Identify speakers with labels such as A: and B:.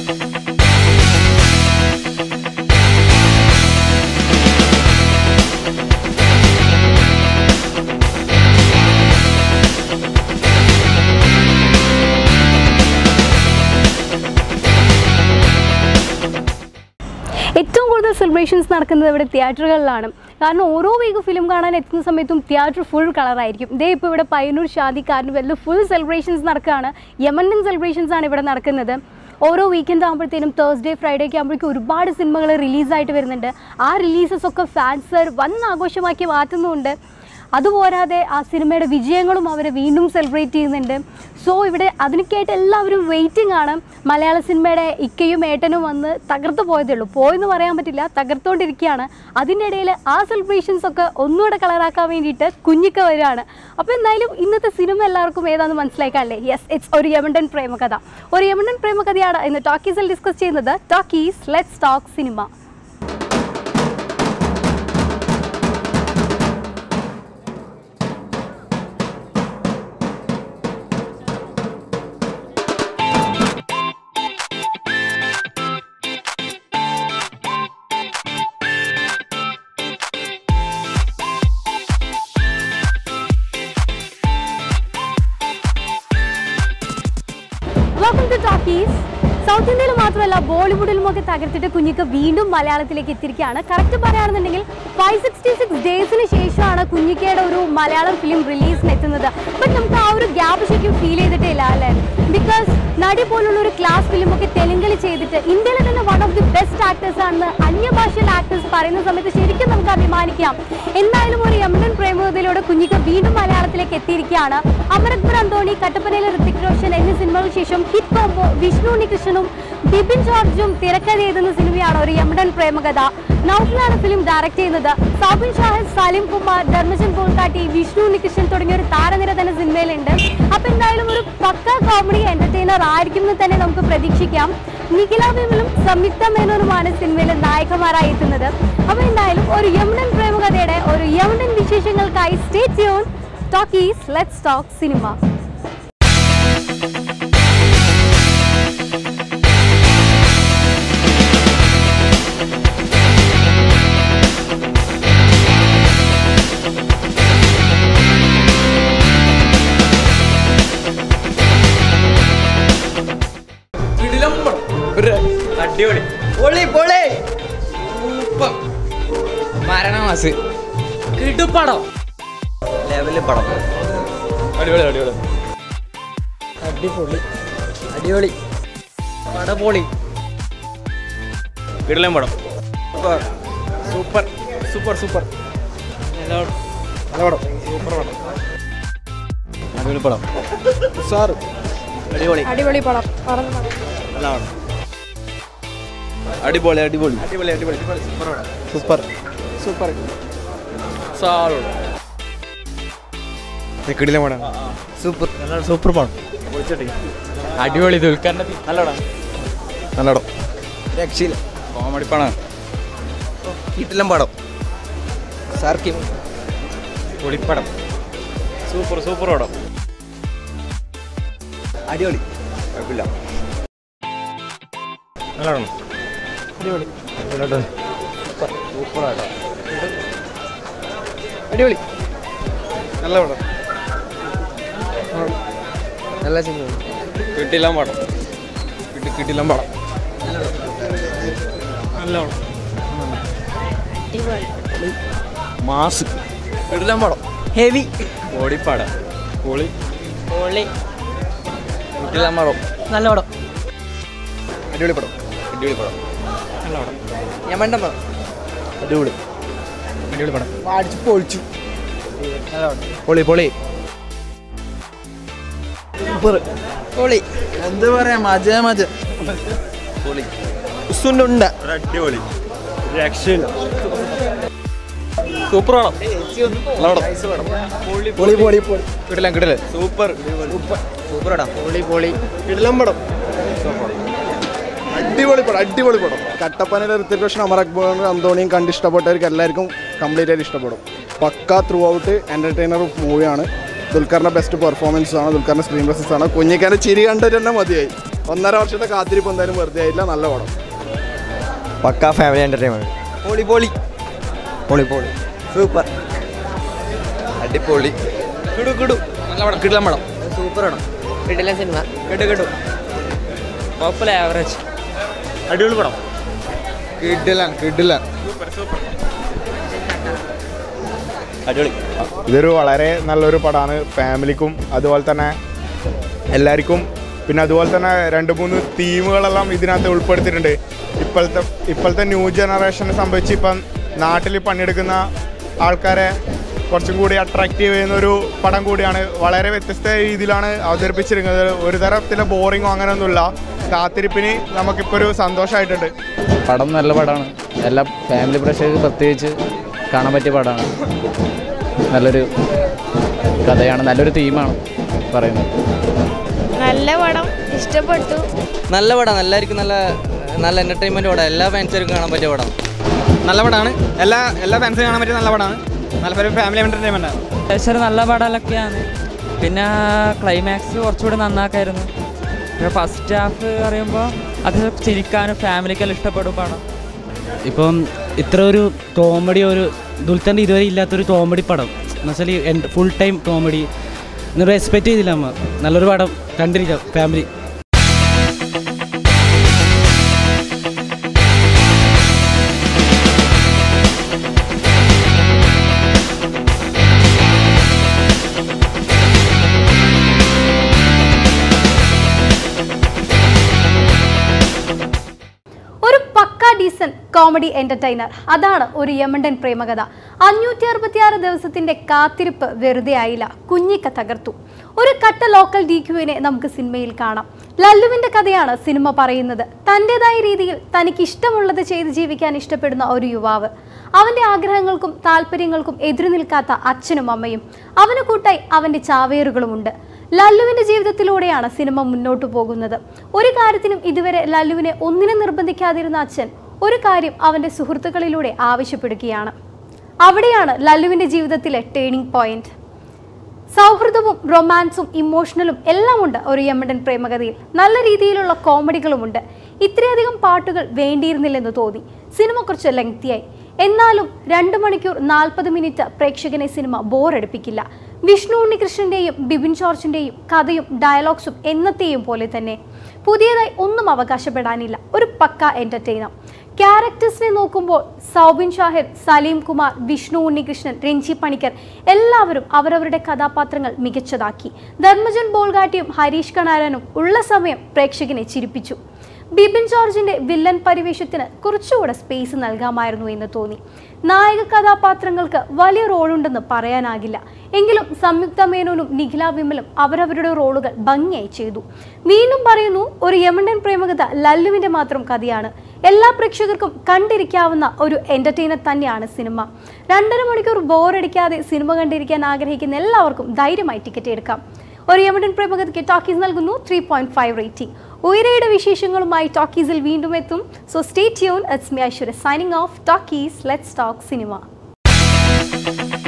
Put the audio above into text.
A: ഏറ്റവും കൂടുതൽ സെലിബ്രേഷൻസ് നടക്കുന്നത് ഇവിടെ തിയേറ്ററുകളിലാണ് കാരണം ഓരോ വീക്ക് ഫിലിം കാണാൻ എത്തുന്ന സമയത്തും തിയേറ്റർ ഫുൾ കളറായിരിക്കും ഇതേ ഇപ്പോൾ ഇവിടെ പയ്യന്നൂർ ഷാദി കാർണിവലിൽ ഫുൾ സെലിബ്രേഷൻസ് നടക്കുകയാണ് യമണ്ടൻ സെലിബ്രേഷൻസ് ആണ് ഇവിടെ നടക്കുന്നത് ഓരോ വീക്കെൻഡ് ആകുമ്പോഴത്തേനും തേഴ്സ്ഡേ ഫ്രൈഡേ ഒക്കെ ആകുമ്പോഴേക്കും ഒരുപാട് സിനിമകൾ റിലീസായിട്ട് വരുന്നുണ്ട് ആ റിലീസസ് ഒക്കെ ഫാൻസ് വൻ ആഘോഷമാക്കി മാറ്റുന്നുമുണ്ട് അതുപോരാതെ ആ സിനിമയുടെ വിജയങ്ങളും അവർ വീണ്ടും സെലിബ്രേറ്റ് ചെയ്യുന്നുണ്ട് സോ ഇവിടെ അതിനൊക്കെയായിട്ട് എല്ലാവരും വെയിറ്റിംഗ് ആണ് മലയാള സിനിമയുടെ ഇക്കയും ഏട്ടനും വന്ന് തകർത്ത് പോയതേ ഉള്ളൂ പോയെന്ന് പറയാൻ പറ്റില്ല തകർത്തുകൊണ്ടിരിക്കുകയാണ് അതിൻ്റെ ഇടയിൽ ആ സെലിബ്രേഷൻസ് ഒക്കെ ഒന്നുകൂടെ കളറാക്കാൻ വേണ്ടിയിട്ട് കുഞ്ഞിക്ക വരികയാണ് അപ്പോൾ എന്തായാലും ഇന്നത്തെ സിനിമ എല്ലാവർക്കും ഏതാണെന്ന് മനസ്സിലാക്കാല്ലേ യെസ് ഇറ്റ്സ് ഒരു യമണ്ടൻ പ്രേമകഥ ഒരു യമണ്ടൻ പ്രേമകഥയാണ് ഇന്ന് ടോക്കീസിൽ ഡിസ്കസ് ചെയ്യുന്നത് talkies let's talk cinema welcome to talkies south ഇന്ത്യയിൽ മാത്രമല്ല ബോളിവുഡിലും ഒക്കെ തകർത്തിട്ട് കുഞ്ഞിക്ക് വീണ്ടും മലയാളത്തിലേക്ക് എത്തിയിരിക്കുകയാണ് കറക്റ്റ് പറയുകയാണെന്നുണ്ടെങ്കിൽ ഫൈവ് സിക്സ്റ്റി സിക്സ് ഡേയ്സിന് ശേഷമാണ് കുഞ്ഞിക്കയുടെ ഒരു മലയാളം ഫിലിം റിലീസിന് എത്തുന്നത് ബട്ട് നമുക്ക് ആ ഒരു ഗ്യാപ്പ് ശരിക്കും ഫീൽ ചെയ്തിട്ടേ ഇല്ല അല്ലേ ബിക്കോസ് നടി പോലുള്ള ഒരു ക്ലാസ് ഫിലിം ഒക്കെ തെലുങ്കിൽ ചെയ്തിട്ട് ഇന്ത്യയിലെ തന്നെ one of the best actors ആണെന്ന് അന്യഭാഷയിൽ ആക്ടേഴ്സ് പറയുന്ന സമയത്ത് ശരിക്കും നമുക്ക് അഭിമാനിക്കാം എന്തായാലും ഒരു യമണ്ടൻ പ്രേമകഥയിലൂടെ കുഞ്ഞിക്ക് വീണ്ടും മലയാളത്തിലേക്ക് എത്തിയിരിക്കുകയാണ് അമരക്ബർ അന്തോണി കട്ടപ്പനയിലെ ഋത്തിക് റോഷൻ എന്നീ സിനിമകൾക്ക് ശേഷം ഹിറ്റ് കോംബോ വിഷ്ണു ഉണ്ണികൃഷ്ണനും ബിപിൻ ജോർജും തിരക്കഥ എഴുതുന്ന സിനിമയാണ് ഒരു യമണ്ടൻ പ്രേമകഥ നൗഫലാണ് ഫിലിം ഡയറക്ട് ചെയ്യുന്നത് സാബിൻ ഷാഹിദ് സലിം കുമാർ ധർമ്മജൻ പോൾക്കാട്ടി വിഷ്ണു ഉണ്ണികൃഷ്ണൻ തുടങ്ങിയ ഒരു താരനിര തന്നെ സിനിമയിലുണ്ട് അപ്പൊ എന്തായാലും ഒരു പക്ക കോമഡി എന്റർടൈനർ ആയിരിക്കും എന്ന് തന്നെ നമുക്ക് പ്രതീക്ഷിക്കാം നിഖില വിമലും സംയുക്ത മേനോനുമാണ് സിനിമയിൽ നായകന്മാരായി എത്തുന്നത് അപ്പൊ എന്തായാലും ഒരു യമണ്ടൻ പ്രേമകഥയുടെ ഒരു യമണ്ടൻ വിശേഷങ്ങൾക്കായി stay tune talkies let's talk cinema
B: അടിപൊളി പൊളി പൊളി സൂപ്പർ മരണമാസ് കിടുപ്പടം ലെവല് പടം അടിപൊളി അടിപൊളി അടിപൊളി അടിപൊളി പടപൊളി കിടലം പടം സൂപ്പർ സൂപ്പർ സൂപ്പർ നല്ല പടം സൂപ്പർ പടം അടിപൊളി പടം സാർ അടിപൊളി
A: അടിപൊളി പടം
B: നല്ല പടം അടിപൊളി അടിപൊളി അടിപൊളി അടിപൊളി സൂപ്പർ സൂപ്പർ സാറ് കിടില പടം സൂപ്പർ സൂപ്പർ പടം അടിപൊളി ദുൽഖറിന്റെ നല്ല പടം നല്ല പടം രക്ഷയില്ല കോമഡി പടം കിട്ടില്ല പടം സാർക്കി പൊളിപ്പടം സൂപ്പർ സൂപ്പർ പടം അടിപൊളി കുഴപ്പമില്ല നല്ല പടം അടിപൊളി സൂപ്പർ ആട്ടോ അടിപൊളി നല്ല പടം നല്ല സിനിമ കിട്ടില്ല പടം കിട്ടി കിട്ടില്ല പടം നല്ല പടം മാസ് കിട്ടില്ല പടം ഹെവി പൊടിപ്പടം പൊളി പൊളി കിട്ടില്ല പടം നല്ല പടം അടിപൊളി പടം അടിപൊളി പടം നല്ല പടം യമണ്ടൻ പടം അടിപൊളി അടിപൊളി പടം അടിച്ച് പൊളിച്ചു നല്ല പടം പൊളി പൊളി സൂപ്പർ പൊളി എന്ത് പറയാ മജ മജ പൊളി ഉസുണ്ടുണ്ട അടിപൊളി രക്ഷയില്ല സൂപ്പർ പടം പൊളി പൊളി പൊളി കിട്ടില്ല കിട്ടില്ല സൂപ്പർ സൂപ്പർ സൂപ്പർ പടം പൊളി പൊളി
C: കിടിലം പടം അടിപൊളി പടം അടിപൊളി പടം കട്ടപ്പനയിലെ ഋത്തിക് റോഷൻ അമർ അക്ബർ അന്തോണിയും കണ്ട് ഇഷ്ടപ്പെട്ടവർക്ക് എല്ലാവർക്കും കംപ്ലീറ്റ് ആയിട്ട് ഇഷ്ടപ്പെടും പക്ക ത്രൂ ഔട്ട് എൻ്റർടൈനർ മൂവിയാണ് ദുൽഖറിൻ്റെ ബെസ്റ്റ് പെർഫോമൻസ് ആണ് ദുൽഖറിൻ്റെ സ്ക്രീൻ പ്രസൻസ് ആണ് കുഞ്ഞിക്കാൻ്റെ ചിരി കണ്ടിട്ട് തന്നെ മതിയായി ഒന്നര വർഷത്തെ കാത്തിരിപ്പ് എന്തായാലും വെറുതെ ആയില്ല നല്ല പടം
D: പക്ക ഫാമിലി എൻ്റർടൈൻമെൻറ്റ് പൊളി പൊളി പൊളി പൊളി സൂപ്പർ അടിപൊളി
B: കിടു കിടു നല്ല പടം കിടിലം പടം
D: സൂപ്പർ ആണ്
E: കിട്ടില്ല സിനിമ
B: കിട്ടു കിട്ടു
E: കുഴപ്പമില്ല ആവറേജ്
B: അടിപൊളി പടം കിടിലൻ കിടിലൻ
D: അടിപൊളി
F: ഇതൊരു വളരെ നല്ലൊരു പടമാണ് ഫാമിലിക്കും അതുപോലെ തന്നെ എല്ലാവർക്കും പിന്നെ അതുപോലെ തന്നെ രണ്ട് മൂന്ന് തീമുകളെല്ലാം ഇതിനകത്ത് ഉൾപ്പെടുത്തിയിട്ടുണ്ട് ഇപ്പോഴത്തെ ഇപ്പോഴത്തെ ന്യൂ ജനറേഷനെ സംബന്ധിച്ച് ഇപ്പം നാട്ടിൽ പണിയെടുക്കുന്ന ആൾക്കാരെ കുറച്ചും കൂടി അട്രാക്റ്റീവ് ചെയ്യുന്ന ഒരു പടം കൂടിയാണ് വളരെ വ്യത്യസ്ത രീതിയിലാണ് അവതരിപ്പിച്ചിരിക്കുന്നത് ഒരു തരത്തിലെ ബോറിങ്ങോ അങ്ങനെയൊന്നുമില്ല കാത്തിരിപ്പിന് നമുക്കിപ്പോൾ ഒരു സന്തോഷമായിട്ടുണ്ട്
G: പടം നല്ല പടമാണ് എല്ലാ ഫാമിലി പ്രേക്ഷകർക്ക് പ്രത്യേകിച്ച് കാണാൻ പറ്റിയ പടമാണ് നല്ലൊരു കഥയാണ് നല്ലൊരു തീമാണ് പറയുന്നത്
H: നല്ല പടം ഇഷ്ടപ്പെട്ടു
E: നല്ല പടമാണ് എല്ലാവർക്കും നല്ല നല്ല എന്റർടൈൻമെന്റ് പടം എല്ലാ ഫാൻസുകാർക്കും കാണാൻ പറ്റിയ പടം
B: നല്ല പടമാണ് എല്ലാ എല്ലാ ഫാൻസിനും കാണാൻ പറ്റിയ നല്ല പടമാണ് നല്ല ഫാമിലി എൻ്റർടൈൻമെൻ്റ് ആണ്
I: ഏകദേശം നല്ല പടമൊക്കെയാണ് പിന്നെ ക്ലൈമാക്സ് കുറച്ചുകൂടി നന്നാക്കായിരുന്നു പിന്നെ ഫസ്റ്റ് ഹാഫ് പറയുമ്പോൾ അത് ചിരിക്കാനും ഫാമിലിക്കെല്ലാം ഇഷ്ടപ്പെടും പടം
J: ഇപ്പം ഇത്ര ഒരു കോമഡി ഒരു ദുൽഖറിൻ്റെ ഇതുവരെ ഇല്ലാത്തൊരു കോമഡി പടം എന്ന് വെച്ചാൽ ഫുൾ ടൈം കോമഡി എന്നൊരു എക്സ്പെക്റ്റ് ചെയ്തില്ല അമ്മ നല്ലൊരു പടം കണ്ടിരിക്കാം ഫാമിലി
A: ഒരു പക്ക ഡീസൻ കോമഡി എന്റർടൈനർ അതാണ് ഒരു യമണ്ടൻ പ്രേമകഥ അഞ്ഞൂറ്റി അറുപത്തിയാറ് ദിവസത്തിന്റെ കാത്തിരിപ്പ് വെറുതെ ആയില്ല കുഞ്ഞിക്ക തകർത്തു ഒരു കട്ട ലോക്കൽ ഡി ക്യുവിനെ നമുക്ക് സിനിമയിൽ കാണാം ലല്ലുവിന്റെ കഥയാണ് സിനിമ പറയുന്നത് തൻ്റെതായ രീതിയിൽ തനിക്ക് ഇഷ്ടമുള്ളത് ചെയ്ത് ജീവിക്കാൻ ഇഷ്ടപ്പെടുന്ന ഒരു യുവാവ് അവന്റെ ആഗ്രഹങ്ങൾക്കും താല്പര്യങ്ങൾക്കും എതിരു നിൽക്കാത്ത അച്ഛനും അമ്മയും അവന് കൂട്ടായി അവന്റെ ചാവേറുകളുമുണ്ട് ലല്ലുവിന്റെ ജീവിതത്തിലൂടെയാണ് സിനിമ മുന്നോട്ടു പോകുന്നത് ഒരു കാര്യത്തിനും ഇതുവരെ ലല്ലുവിനെ ഒന്നിനും നിർബന്ധിക്കാതിരുന്ന അച്ഛൻ ഒരു കാര്യം അവന്റെ സുഹൃത്തുക്കളിലൂടെ ആവശ്യപ്പെടുകയാണ് അവിടെയാണ് ലല്ലുവിന്റെ ജീവിതത്തിലെ ടേണിംഗ് പോയിന്റ് സൗഹൃദവും റൊമാൻസും ഇമോഷണലും എല്ലാം ഉണ്ട് ഒരു യമണ്ടൻ പ്രേമകഥയിൽ നല്ല രീതിയിലുള്ള കോമഡികളുമുണ്ട് ഇത്രയധികം പാട്ടുകൾ വേണ്ടിയിരുന്നില്ലെന്ന് തോന്നി സിനിമ കുറച്ച് ലെങ്തിയായി എന്നാലും രണ്ട് മണിക്കൂർ നാൽപ്പത് മിനിറ്റ് പ്രേക്ഷകനെ സിനിമ ബോറടിപ്പിക്കില്ല വിഷ്ണു ഉണ്ണികൃഷ്ണന്റെയും ബിബിൻ ജോർജിന്റെയും കഥയും ഡയലോഗ്സും എന്നത്തെയും പോലെ തന്നെ പുതിയതായി ഒന്നും അവകാശപ്പെടാനില്ല ഒരു പക്ക എന്റർടൈനർ ക്യാരക്ടേഴ്സിനെ നോക്കുമ്പോൾ സൗബിൻ ഷാഹിർ സലീം കുമാർ വിഷ്ണു ഉണ്ണികൃഷ്ണൻ രഞ്ജി പണിക്കർ എല്ലാവരും അവരവരുടെ കഥാപാത്രങ്ങൾ മികച്ചതാക്കി ധർമ്മജൻ ബോൾഗാട്ടിയും ഹരീഷ് കണാരനും ഉള്ള സമയം പ്രേക്ഷകനെ ചിരിപ്പിച്ചു ബിബിൻ ജോർജിന്റെ വില്ലൻ പരിവേഷത്തിന് കുറച്ചുകൂടെ സ്പേസ് നൽകാമായിരുന്നു എന്ന് തോന്നി നായക കഥാപാത്രങ്ങൾക്ക് വലിയ റോളുണ്ടെന്ന് പറയാനാകില്ല എങ്കിലും സംയുക്ത മേനോനും നിഖില വിമലും അവരവരുടെ റോളുകൾ ഭംഗിയായി ചെയ്തു വീണ്ടും പറയുന്നു ഒരു യമണ്ടൻ പ്രേമകഥ ലല്ലുവിന്റെ മാത്രം കഥയാണ് എല്ലാ പ്രേക്ഷകർക്കും കണ്ടിരിക്കാവുന്ന ഒരു എന്റർടൈനർ തന്നെയാണ് സിനിമ രണ്ടര മണിക്കൂർ ബോറടിക്കാതെ സിനിമ കണ്ടിരിക്കാൻ ആഗ്രഹിക്കുന്ന എല്ലാവർക്കും ധൈര്യമായി ടിക്കറ്റ് എടുക്കാം ഒരു യമണ്ടൻ പ്രേമകഥയ്ക്ക് ടോക്കീസ് നൽകുന്നു ത്രീ പോയിന്റ് ഫൈവ് റേറ്റിംഗ് ഉയരയുടെ വിശേഷങ്ങളുമായി ടോക്കീസിൽ വീണ്ടും എത്തും so stay tune it's me Aishwarya signing off talkies let's talk cinema